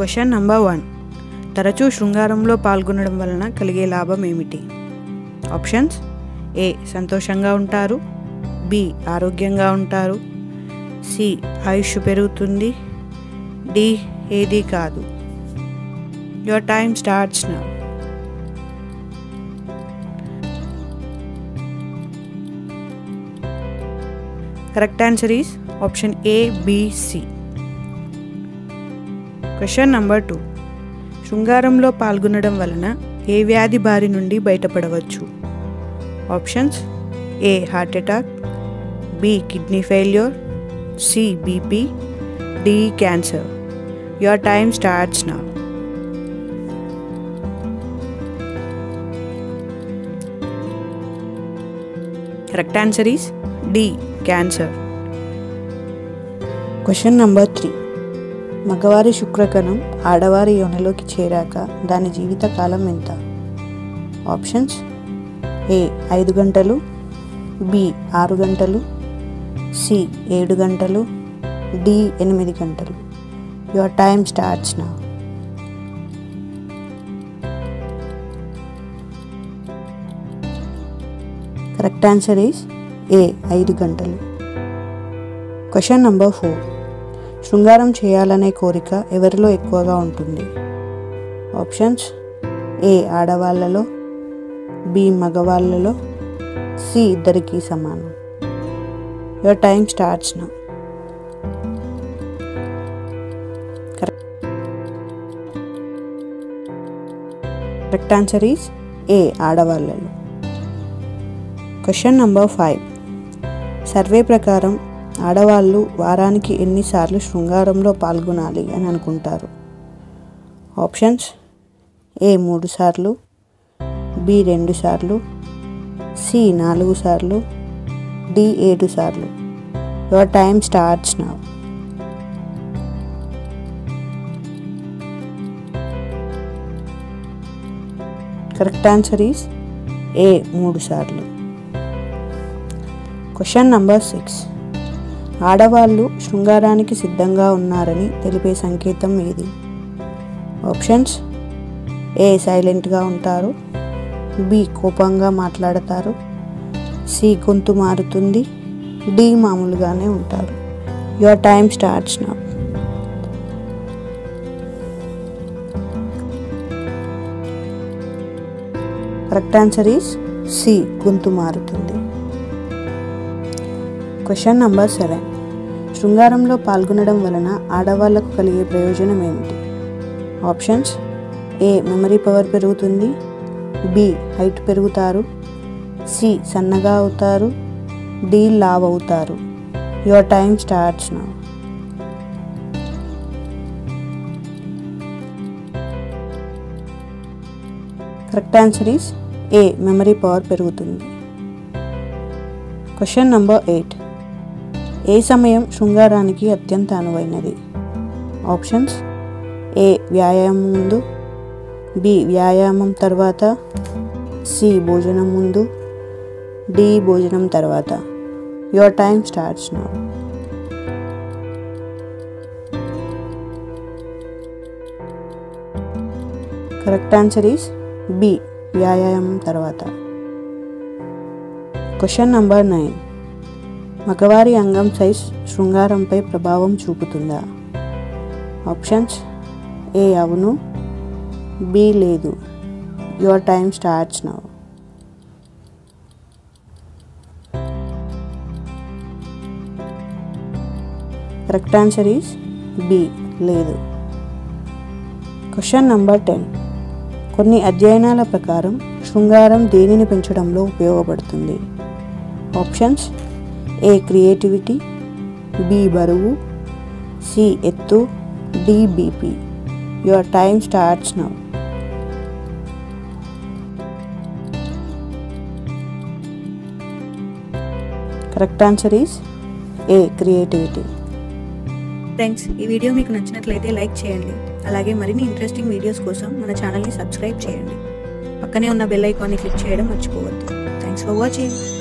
question number one తరచూ శృంగారంలో పాల్గొనడం వలన కలిగే లాభం ఏమిటి ఆప్షన్స్ ఏ సంతోషంగా ఉంటారు బి ఆరోగ్యంగా ఉంటారు సి ఆయుష్ పెరుగుతుంది డి ఏది కాదు your time starts now correct answer is option A B C question number two శృంగారంలో పాల్గొనడం వలన ఏ వ్యాధి బారి నుండి బయటపడవచ్చు options A heart attack B kidney failure C BP D cancer your time starts now correct answer is D cancer question number three మగవారి శుక్రకణం ఆడవారి యోనిలోకి చేరాక దాని జీవిత కాలం ఎంత ఆప్షన్స్ ఏ ఐదు గంటలు బి ఆరు గంటలు సి ఏడు గంటలు డి ఎనిమిది గంటలు your time starts now correct answer is A ఐదు గంటలు క్వశ్చన్ నంబర్ ఫోర్ శృంగారం చేయాలనే కోరిక ఎవరిలో ఎక్కువగా ఉంటుంది ఆప్షన్స్ ఏ ఆడవాళ్ళలో బి మగవాళ్ళలో సి ఇద్దరికి సమానం your time starts now correct answer is A ఆడవాళ్ళలో క్వశ్చన్ నంబర్ ఫైవ్ సర్వే ప్రకారం ఆడవాళ్ళు వారానికి ఎన్నిసార్లు శృంగారంలో పాల్గొనాలి అని అనుకుంటారు ఆప్షన్స్ ఏ మూడు సార్లు బి రెండు సార్లు సి నాలుగు సార్లు డి ఏడు సార్లు your time starts now correct answer is A మూడు సార్లు క్వశ్చన్ నంబర్ సిక్స్ ఆడవాళ్ళు శృంగారానికి సిద్ధంగా ఉన్నారని తెలిపే సంకేతం ఏది ఆప్షన్స్ ఏ సైలెంట్గా ఉంటారు బి కోపంగా మాట్లాడతారు సి గొంతు మారుతుంది డి మామూలుగానే ఉంటారు your time starts now correct answer is C గొంతు మారుతుంది క్వశ్చన్ నంబర్ సెవెన్ శృంగారంలో పాల్గొనడం వలన ఆడవాళ్లకు కలిగే ప్రయోజనం ఏమిటి ఆప్షన్స్ ఏ మెమరీ పవర్ పెరుగుతుంది బి హైట్ పెరుగుతారు సి సన్నగా అవుతారు డి లావ్ అవుతారు your time starts now correct answer is A memory power పెరుగుతుంది క్వశ్చన్ నంబర్ ఎయిట్ ఏ సమయం శృంగారానికి అత్యంత అనువైనది ఆప్షన్స్ ఏ వ్యాయామం ముందు బి వ్యాయామం తర్వాత సి భోజనం ముందు డి భోజనం తర్వాత your time starts now correct answer is B వ్యాయామం తర్వాత క్వశ్చన్ నంబర్ నైన్ మగవారి అంగం సైజ్ శృంగారంపై ప్రభావం చూపుతుందా ఆప్షన్స్ ఏ అవును బి లేదు your time starts now correct answer is B లేదు క్వశ్చన్ నంబర్ టెన్ కొన్ని అధ్యయనాల ప్రకారం శృంగారం దేనిని పెంచడంలో ఉపయోగపడుతుంది ఆప్షన్స్ ఏ క్రియేటివిటీ బి బరువు సి ఎత్తు D BP your time starts now correct answer is A creativity friends ఈ వీడియో మీకు నచ్చినట్లయితే లైక్ చేయండి అలాగే మరిన్ని ఇంట్రెస్టింగ్ వీడియోస్ కోసం మన ఛానల్ని సబ్స్క్రైబ్ చేయండి పక్కనే ఉన్న బెల్ ఐకాన్ని క్లిక్ చేయడం మర్చిపోవద్దు థ్యాంక్స్ ఫర్ వాచింగ్